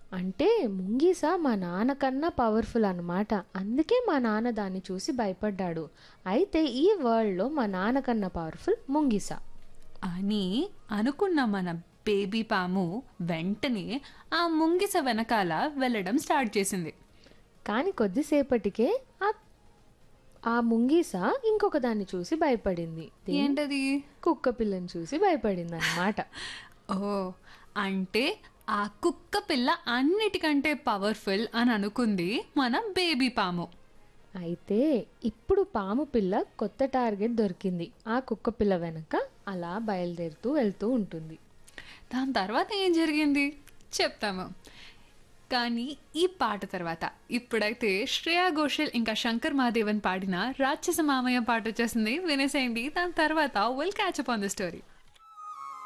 అంటే ముంగీస మా నాన్న కన్నా పవర్ఫుల్ అన్నమాట అందుకే మా నాన్న దాన్ని చూసి భయపడ్డాడు అయితే ఈ వరల్డ్లో మా నాన్న కన్నా పవర్ఫుల్ ముంగీస అని అనుకున్న మన బేబీ పాము వెంటనే ఆ ముంగిస వెనకాల వెళ్ళడం స్టార్ట్ చేసింది కానీ కొద్దిసేపటికే ఆ ఆ ముంగీస ఇంకొక దాన్ని చూసి భయపడింది ఏంటది కుక్క పిల్లని చూసి భయపడింది అన్నమాట ఓ అంటే ఆ కుక్క పిల్ల అన్నిటికంటే పవర్ఫుల్ అని అనుకుంది మన బేబీ పాము అయితే ఇప్పుడు పాము పిల్ల కొత్త టార్గెట్ దొరికింది ఆ కుక్క పిల్ల వెనక అలా బయలుదేరుతూ వెళ్తూ ఉంటుంది దాని తర్వాత ఏం జరిగింది చెప్తాము కానీ ఈ పాట తర్వాత ఇప్పుడైతే శ్రేయా ఘోషల్ ఇంకా శంకర్ మహాదేవన్ పాడిన రాక్షస మామయ్య పాట వచ్చేసింది వినేసేయండి దాని తర్వాత will catch up on the story